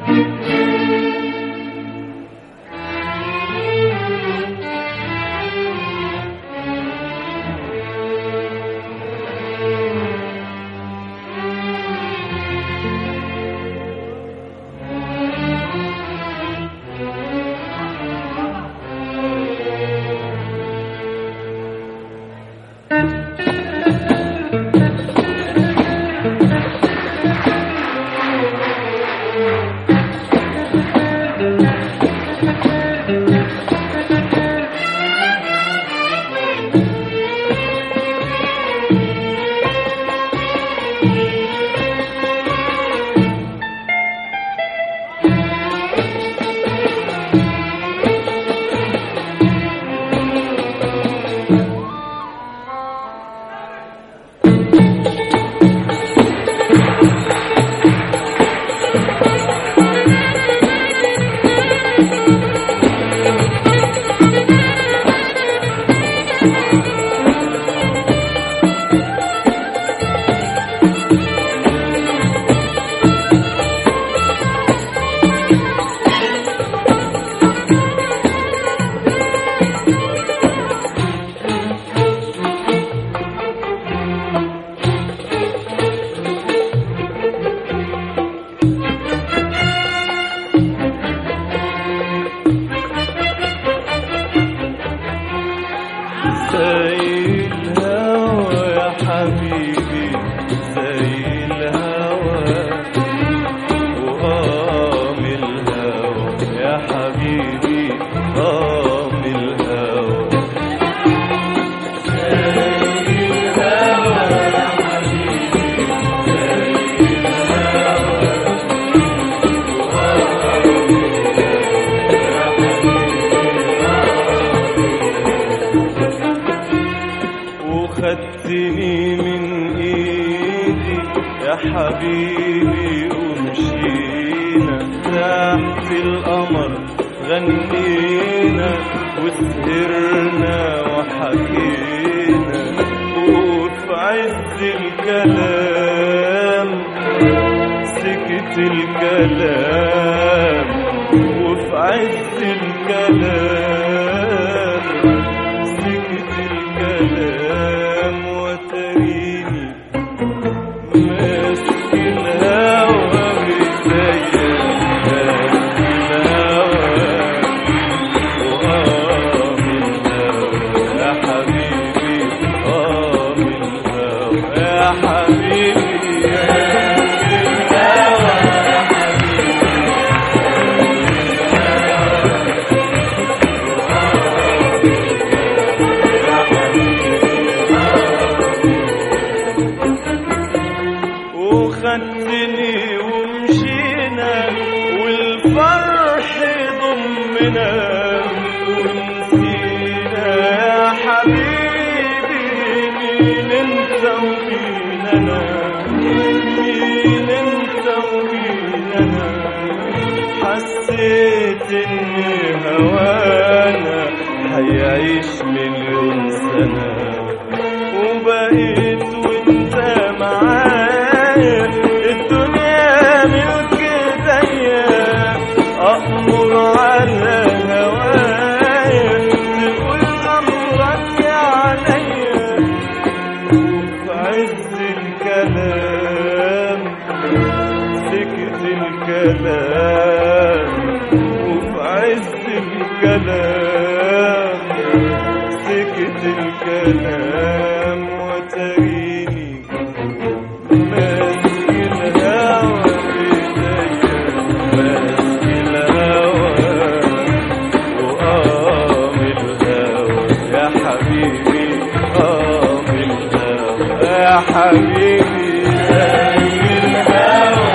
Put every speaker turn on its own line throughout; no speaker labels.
زي الهوى يا حبيبي زي الهوى وقام الهوى يا حبيبي قام الهوى وخدتني من ايدي يا حبيبي ومشينا تحت القمر غنينا وسهرنا وحكينا وفي عز الكلام سكت الكلام وفي عز الكلام سكت الكلام وتريني ماسك الهوى بإيديا ماسك الهوى وقام الهوى يا حبيبي قام الهوى يا حبيبي يا الهوى وخدتني ومشينا والفرح ضمنا ونسينا يا حبيبي مين انت ومين انا مين انت ومين انا حسيت ان هوانا هيعيش مليون سنه وبقيت وانت معايا الدنيا ملك ايديا اأمر على هوايا تقول امرك يا عليا وفي عز الكلام سكت الكلام وفي عز الكلام سكت الكلام وتريني ماسك الهوى بإيديا ماسك الهوى وقام الهوى يا حبيبي قام الهوى يا حبيبي زي الهوى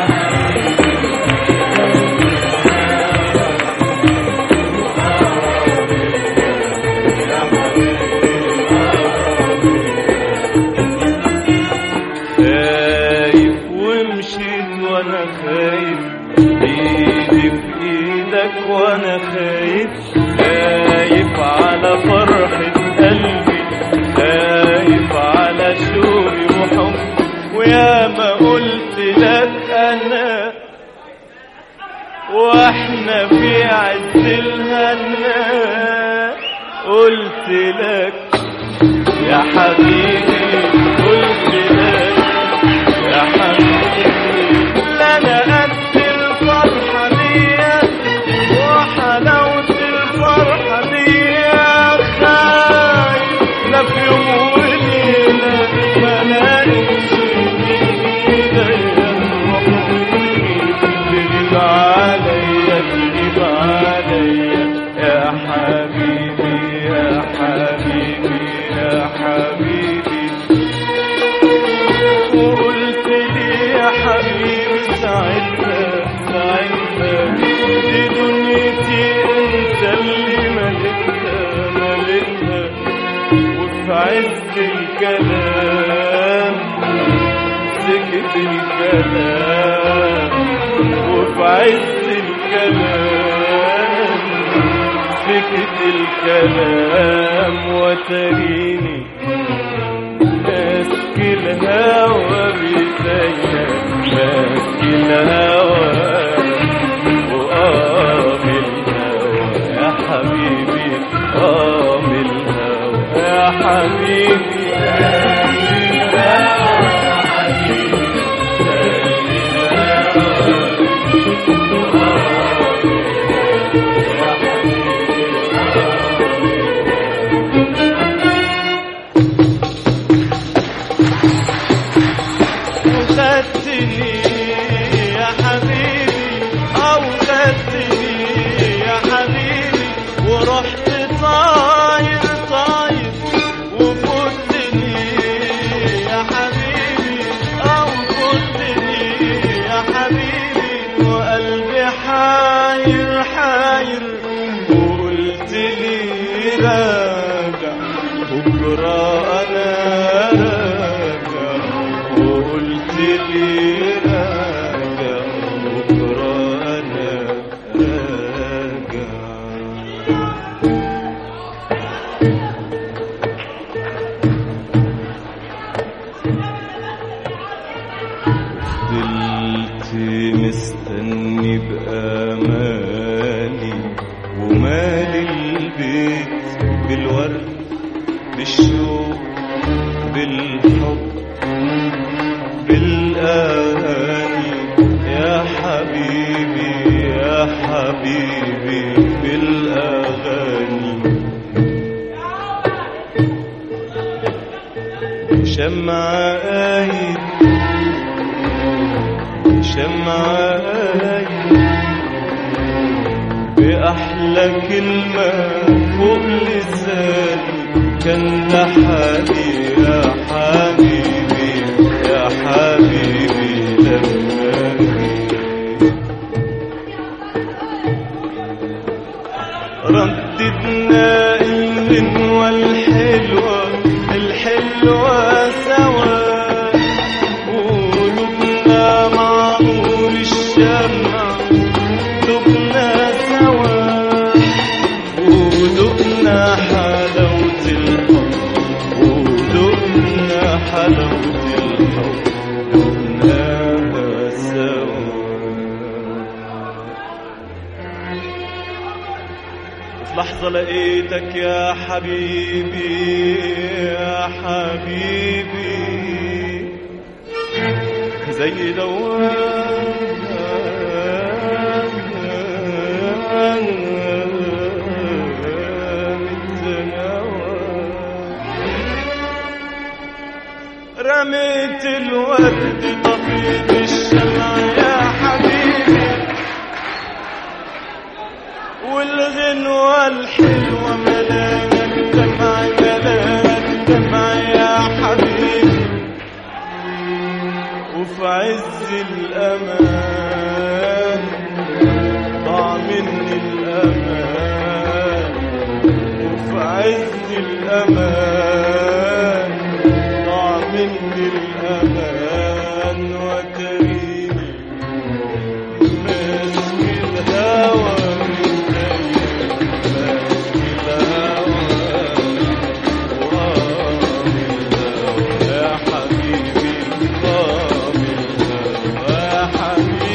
خايف ومشيت وانا خايف ايدي في ايدك وانا خايف خايف على فرحة قلبي خايف على شوقي وحب ويا ما قلت لك انا واحنا في عز الهنا قلت لك يا حبيبي قلت لك يا حبيبي لا انا قد الفرحه دي وحلاوه الفرحه دي خايف لا في يوم وليله ما لقيتش ايديا تغيب عليا تغيب عليا يا حبيبي يا حبيبي يا حبيبي وقلت لي يا حبيبي ساعتها ساعتها دي دنيتي انت اللي ملكها ملكها وفي عز الكلام سكت الكلام وفي عز الكلام سكت الكلام وتريني ماسك الهوى بيديا ماسك الهوى وقام الهوى يا حبيبي قام الهوى يا حبيبي وخدتني يا حبيبي او خدتني يا حبيبي ورحت طاير طاير وفوتني يا حبيبي او فوتني يا حبيبي وقلبي حاير حاير وقلت لي راجع بكره انا راجع وقلت لي راجع بكره انا راجع فضلت مستني بأمالي ومالي البيت بالورد بالشوق بالحب بالأغاني يا حبيبي يا حبيبي بالأغاني شمعة قايد شمعة قايد بأحلى كلمة فوق لساني كان لحالي يا حبيبي يا حبيبي لما رددنا الغنوة الحلوة الحلوة سوا قلوبنا مع نور الشمع دقنا سوا ودقنا حلاوة الحب ودقنا حلاوة الحب دقناها سوا في لحظة لقيتك يا حبيبي يا حبيبي زي دوام التناوى رميت الورد طفيت الشمع يا حبيبي والغنوة الحلوة ملانا الدمع ملانا الدمع يا حبيبي وفي عز الأمان ضاع مني الأمان وفي عز الأمان ضاع مني الأمان وتريني ماسك الهوى من دايما ماسك الهوى وقام الهوى يا حبيبي قام الهوى يا حبيبي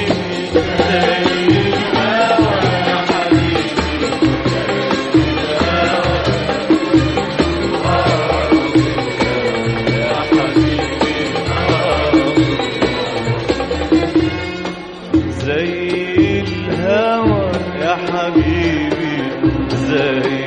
ازاي